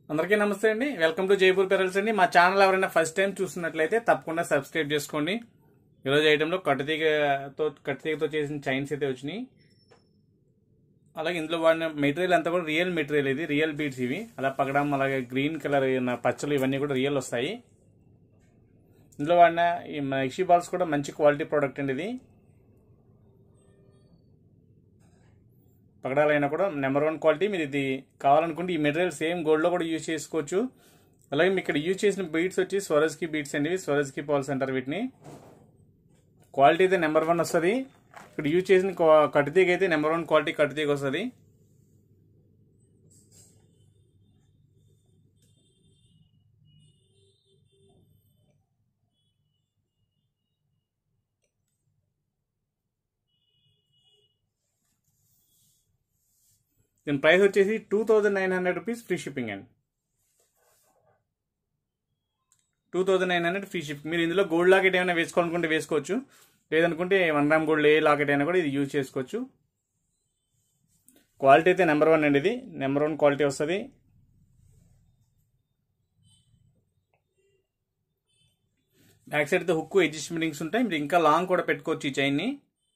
అందరికీ నమస్తే అండి వెల్కమ్ టు జైపూర్ పెరల్స్ అండి మా ఛానల్ ఎవరైనా ఫస్ట్ టైం చూస్తున్నట్లయితే తప్పకుండా సబ్స్క్రైబ్ చేసుకోండి ఈరోజు ఐటెంలో కట్టుతీగతో కట్టుతీగతో చేసిన చైన్స్ అయితే వచ్చినాయి అలాగే ఇందులో వాడిన మెటీరియల్ అంతా కూడా రియల్ మెటీరియల్ ఇది రియల్ బీడ్స్ ఇవి అలా పగడం అలాగే గ్రీన్ కలర్ ఉన్న పచ్చలు ఇవన్నీ కూడా రియల్ వస్తాయి ఇందులో వాడిన ఈ ఇషి బాల్స్ కూడా మంచి క్వాలిటీ ప్రోడక్ట్ అండి ఇది పగడాలైనా కూడా నెంబర్ వన్ క్వాలిటీ మీరు ఇది కావాలనుకుంటే ఈ మెటీరియల్ సేమ్ గోల్డ్లో కూడా యూజ్ చేసుకోవచ్చు అలాగే మీకు ఇక్కడ యూజ్ చేసిన బీడ్స్ వచ్చి స్వరజ్కి బీడ్స్ అండి ఇవి స్వరజ్కి పాల్స్ అంటారు వీటిని క్వాలిటీ అయితే నెంబర్ వన్ వస్తుంది ఇక్కడ యూజ్ చేసిన కట్టుతీగ అయితే నెంబర్ వన్ క్వాలిటీ కట్టుతీగ వస్తుంది దీని ప్రైస్ వచ్చేసి two thousand nine hundred rupees free shipping అండి two thousand nine hundred free ship మీరు ఇందులో గోల్డ్ లాకెట్ ఏమైనా వేసుకోవాలనుకుంటే వేసుకోవచ్చు లేదనుకుంటే వన్ గ్రామ్ గోల్డ్ ఏ లాకెట్ అయినా కూడా ఇది యూజ్ చేసుకోవచ్చు క్వాలిటీ అయితే నెంబర్ వన్ అండి ఇది నెంబర్ వన్ క్వాలిటీ వస్తుంది బ్యాక్ సైడ్ అయితే హుక్ అడ్జస్ట్మెంటింగ్స్ ఉంటాయి మీరు ఇంకా లాంగ్ కూడా పెట్టుకోవచ్చు ఈ చైన్ని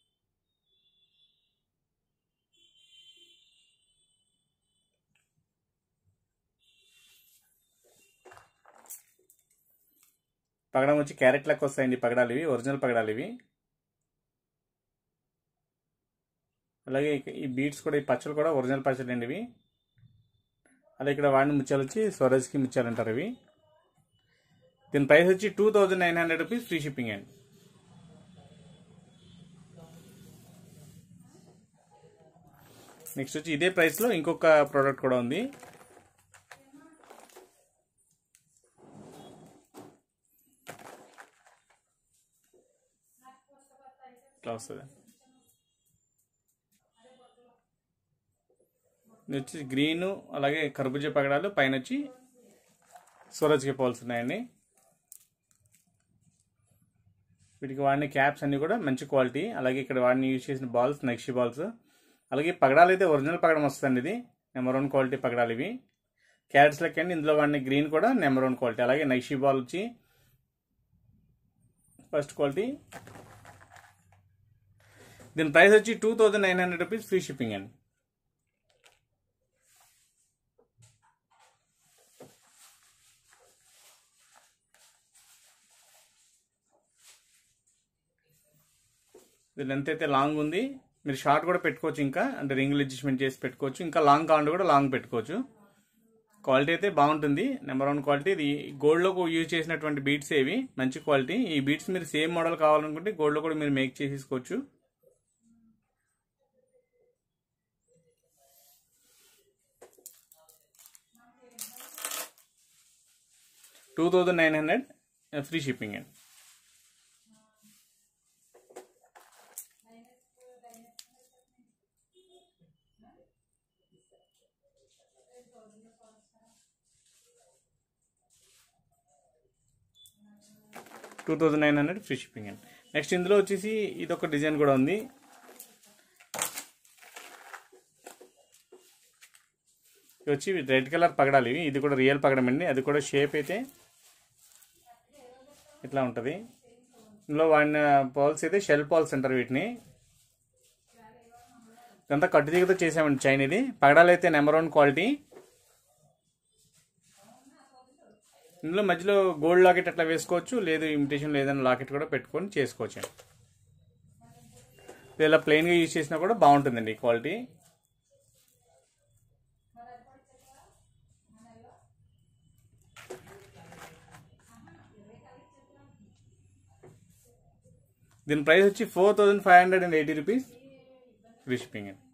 పగడం వచ్చి క్యారెట్ లెక్క వస్తాయండి పగడాలు ఇవి ఒరిజినల్ పగడాలు ఇవి అలాగే ఈ బీడ్స్ కూడా ఈ పచ్చలు కూడా ఒరిజినల్ పచ్చలు అండి ఇవి అలాగే ఇక్కడ వాడిన ముత్యాలు వచ్చి స్వరాజ్కి ముత్యాలు అంటారు ఇవి దీని ప్రైస్ వచ్చి two thousand nine hundred rupees free shipping అండి నెక్స్ట్ వచ్చి ఇదే ప్రైస్లో ఇంకొక ప్రోడక్ట్ కూడా ఉంది ఇట్లా వస్తుంది ఇది వచ్చి గ్రీను అలాగే కర్బూజా పగడాలు పైన వచ్చి సూరజ్కి పోల్స్ ఉన్నాయండి వీటికి వాడిన క్యాప్స్ అన్ని కూడా మంచి క్వాలిటీ అలాగే ఇక్కడ వాడిని యూజ్ చేసిన బాల్స్ నెక్స్ట్ బాల్స్ అలాగే పగడాలు అయితే ఒరిజినల్ పగడం వస్తుందండి ఇది నెంబర్ వన్ క్వాలిటీ పగడాలు ఇవి క్యారెట్స్ లెక్కండి ఇందులో వాడిన గ్రీన్ కూడా నెంబర్ వన్ క్వాలిటీ అలాగే నైషీ బాల్ వచ్చి ఫస్ట్ క్వాలిటీ దీని ప్రైస్ వచ్చి two thousand nine hundred rupees free shipping అండి ఇది లెంత్ అయితే లాంగ్ ఉంది మీరు షార్ట్ కూడా పెట్టుకోవచ్చు ఇంకా అంటే రింగులు అడ్జస్ట్మెంట్ చేసి పెట్టుకోవచ్చు ఇంకా లాంగ్ కావాలంటే కూడా లాంగ్ పెట్టుకోవచ్చు క్వాలిటీ అయితే బాగుంటుంది నెంబర్ వన్ క్వాలిటీ ఇది గోల్డ్లో యూజ్ చేసినటువంటి బీట్స్ ఏవి మంచి క్వాలిటీ ఈ బీట్స్ మీరు సేమ్ మోడల్ కావాలనుకుంటే గోల్డ్లో కూడా మీరు మేక్ చేసేసుకోవచ్చు two thousand nine hundred free shipping అండి two thousand nine hundred free shipping అండి నెక్స్ట్ ఇందులో వచ్చేసి ఇది ఒక డిజైన్ కూడా ఉంది ఇది వచ్చి రెడ్ కలర్ పగడాలి ఇవి ఇది కూడా రియల్ పగడం అండి అది కూడా షేప్ అయితే ఇట్లా ఉంటుంది ఇందులో వాడిన పాల్స్ అయితే షెల్ పాల్స్ అంటారు వీటిని ఇదంతా కట్టుదిగతో చేసామండి చైన్ ఇది పగడాలు అయితే నెంబర్ వన్ క్వాలిటీ ఇందులో మధ్యలో గోల్డ్ లాకెట్ అట్లా వేసుకోవచ్చు లేదు ఇమిటేషన్ లేదని లాకెట్ కూడా పెట్టుకొని చేసుకోవచ్చు ఇలా ప్లెయిన్గా యూజ్ చేసినా కూడా బాగుంటుందండి క్వాలిటీ దీని ప్రైస్ వచ్చి four thousand five hundred and eighty rupees free shipping అండి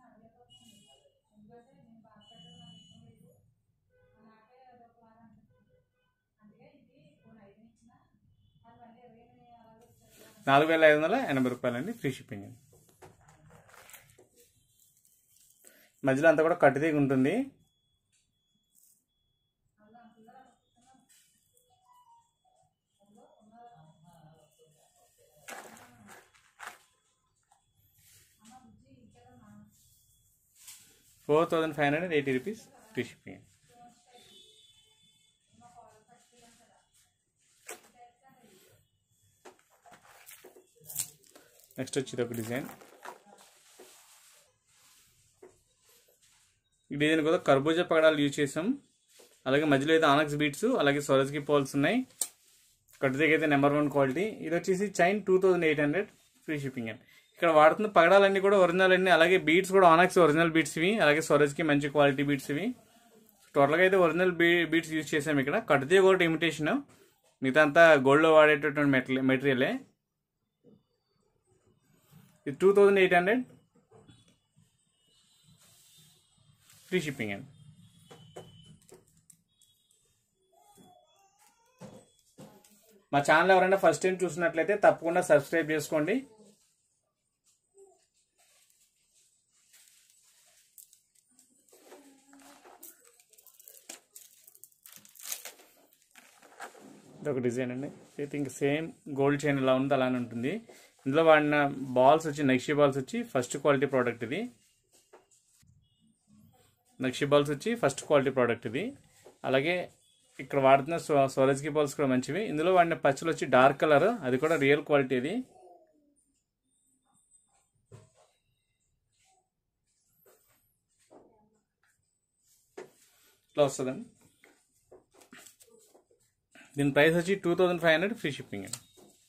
నాలుగు వేల ఐదు వందల ఎనభై రూపాయలండి ఫ్రీ షిప్పింగ్ అండి మధ్యలో అంతా కూడా కట్టుతీగ ఉంటుంది four thousand five hundred eighty rupees free shipping next వచ్చి ఇది ఒక డిజైన్ ఈ డిజైన్ కూడా కర్బూజా పగడాలు యూజ్ చేసాం అలాగే మధ్యలో అయితే ఆనక్స్ బీట్స్ అలాగే సొరజ్కి పోల్స్ ఉన్నాయి కట్టుదగ్గర అయితే నెంబర్ వన్ క్వాలిటీ ఇది వచ్చేసి chain two thousand eight hundred free shipping అండి ఇక్కడ వాడుతున్న పగడాలన్నీ కూడా ఒరిజినల్ అన్ని అలాగే బీట్స్ కూడా ఆనక్స్ ఒరిజినల్ బీట్స్ ఇవి అలాగే సొరజ్కి మంచి క్వాలిటీ బీట్స్ ఇవి టోటల్గా అయితే ఒరిజినల్ బీ బీట్స్ యూజ్ చేసాం ఇక్కడ కట్టుదీ ఒకటి ఇమిటేషన్ మిగతా అంతా గోల్డ్లో వాడేటటువంటి మెటీరియల్ మెటీరియలే ఇది two thousand eight hundred free shipping అండి మా ఛానల్ ఎవరైనా ఫస్ట్ టైం చూసినట్లయితే తప్పకుండా సబ్స్క్రైబ్ చేసుకోండి ఇదొక డిజైన్ అండి అయితే ఇంకా సేమ్ గోల్డ్ చైన్ ఎలా ఉందో అలానే ఉంటుంది ఇందులో వాడిన బాల్స్ వచ్చి నక్షి బాల్స్ వచ్చి ఫస్ట్ క్వాలిటీ ప్రోడక్ట్ ఇది నక్షి బాల్స్ వచ్చి ఫస్ట్ క్వాలిటీ ప్రోడక్ట్ ఇది అలాగే ఇక్కడ వాడుతున్న స్వరజ్కి బాల్స్ కూడా మంచివి ఇందులో వాడిన పచ్చలు వచ్చి డార్క్ కలర్ అది కూడా రియల్ క్వాలిటీ ఇది ఇట్లా వస్తుందండి దీని ప్రైస్ వచ్చి two thousand five hundred free shipping అండి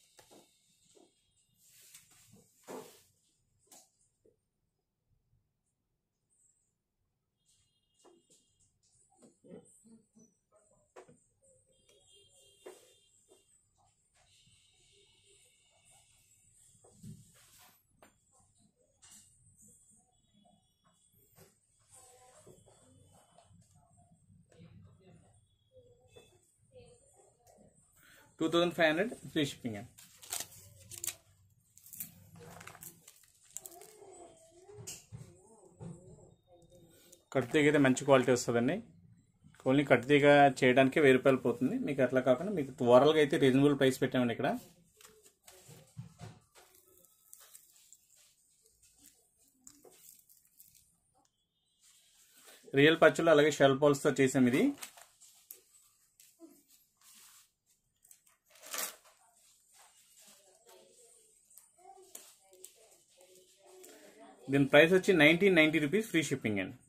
two thousand five hundred free shipping అండి కట్టుతీగ అయితే మంచి క్వాలిటీ వస్తుందండి ఓన్లీ కట్టుతీగ చేయడానికి వెయ్యి రూపాయలు పోతుంది మీకు అట్లా కాకుండా మీకు ఓవరాల్గా అయితే రీజనబుల్ ప్రైస్ పెట్టామండి ఇక్కడ రియల్ పచ్చులు అలాగే షెల్ పాల్స్తో చేసాం ఇది దీని ప్రైస్ వచ్చి nineteen ninety rupees free shipping అండి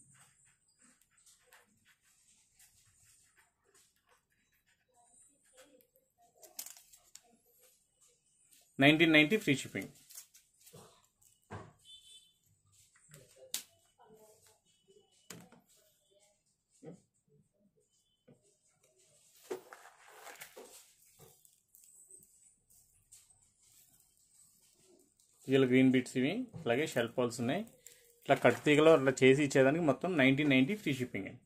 నైన్టీన్ నైన్టీ ఫ్రీ షిప్పింగ్ తీగలు గ్రీన్ బీట్స్ ఇవి అలాగే షెల్ పాల్స్ ఉన్నాయి ఇట్లా కట్ తీగలో అట్లా చేసి ఇచ్చేదానికి మొత్తం నైన్టీన్ నైన్టీ ఫ్రీ షిప్పింగ్ అండి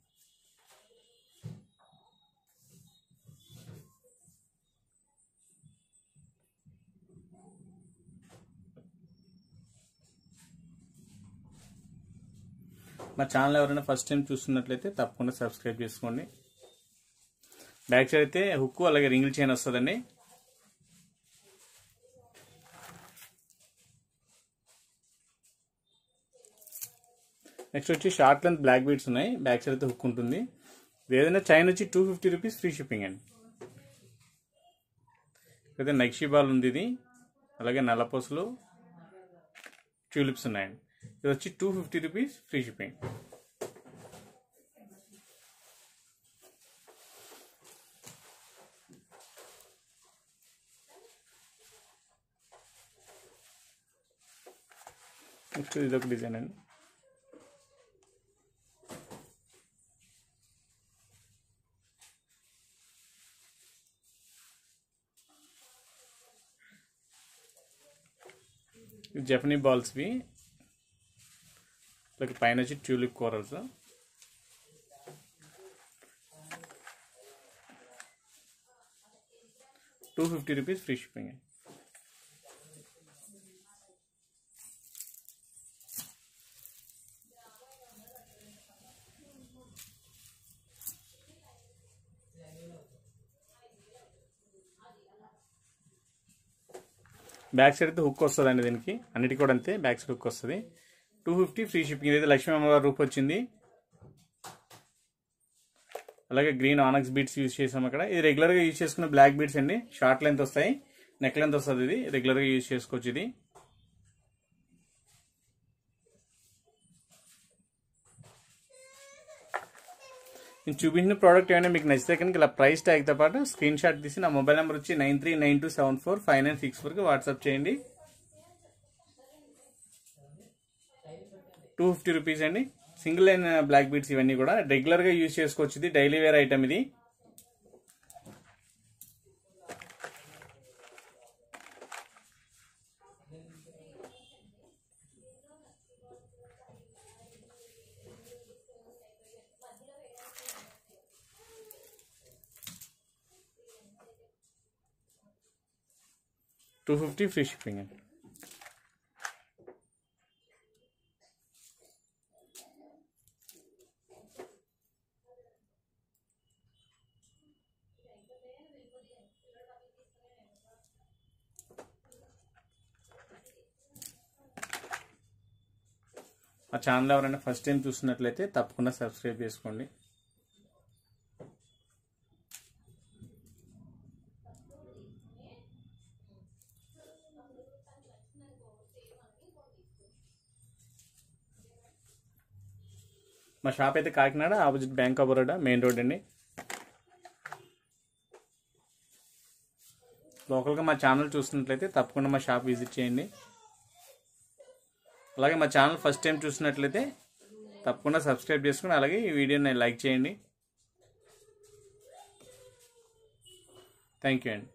మా ఛానల్ ఎవరైనా ఫస్ట్ టైం చూస్తున్నట్లయితే తప్పకుండా సబ్స్క్రైబ్ చేసుకోండి బ్యాక్ సైడ్ అయితే హుక్ అలాగే రింగిల్ చైన్ వస్తుందండి నెక్స్ట్ వచ్చి షార్ట్ లెంత్ బ్లాక్ బీడ్స్ ఉన్నాయి బ్యాక్ సైడ్ అయితే హుక్ ఉంటుంది ఇది ఏదైనా చైన్ వచ్చి two fifty rupees free shipping అండి అయితే నక్షి బాల్ ఉంది ఇది అలాగే నల్లపూసలు ట్యూలిప్స్ ఉన్నాయండి ఇది వచ్చి two fifty rupees free shipping next ఇది ఒక డిజైన్ అండి ఇవి జపనీ బాల్స్వి ఇట్లా పైన వచ్చి ట్యూలిప్ కూరల్స్ two fifty rupees free shipping back side అయితే హుక్ వస్తుంది అండి దీనికి అన్నిటికీ కూడా అంతే బ్యాక్ సైడ్ హుక్ వస్తుంది టూ ఫిఫ్టీ ఫ్రీ షిప్పింగ్ ఇదైతే లక్ష్మీ అమ్మవారి రూప్ వచ్చింది అలాగే గ్రీన్ ఆనక్స్ బీట్స్ యూజ్ చేసాం అక్కడ ఇది రెగ్యులర్గా యూజ్ చేసుకున్న బ్లాక్ బీట్స్ అండి షార్ట్ లెంత్ వస్తాయి నెక్ లెంత్ వస్తుంది ఇది రెగ్యులర్గా యూజ్ చేసుకోవచ్చు ఇది నేను చూపించిన ప్రోడక్ట్ ఏమైనా మీకు నచ్చితే కనుక ఇలా ప్రైస్ ట్యాగ్తో పాటు స్క్రీన్ షాట్ తీసి నా మొబైల్ నెంబర్ వచ్చి nine three nine two seven four five nine six ఫోర్కి వాట్సాప్ చేయండి టూ ఫిఫ్టీ రూపీస్ అండి సింగిల్ లైన్ బ్లాక్ బీట్స్ ఇవన్నీ కూడా రెగ్యులర్గా యూజ్ చేసుకోవచ్చు ఇది డైలీ వేర్ ఐటమ్ ఇది టూ ఫిఫ్టీ ఫ్రీ షిప్పింగ్ అండి మా ఛానల్ ఎవరైనా ఫస్ట్ టైం చూస్తున్నట్లయితే తప్పకుండా సబ్స్క్రైబ్ చేసుకోండి మా షాప్ అయితే Kakinada opposite bank of Baroda main road అండి లోకల్గా మా ఛానల్ చూస్తున్నట్లయితే తప్పకుండా మా షాప్ విజిట్ చేయండి అలాగే మా ఛానల్ ఫస్ట్ టైం చూసినట్లయితే తప్పకుండా సబ్స్క్రైబ్ చేసుకుని అలాగే ఈ వీడియోని లైక్ చేయండి థ్యాంక్ యూ అండి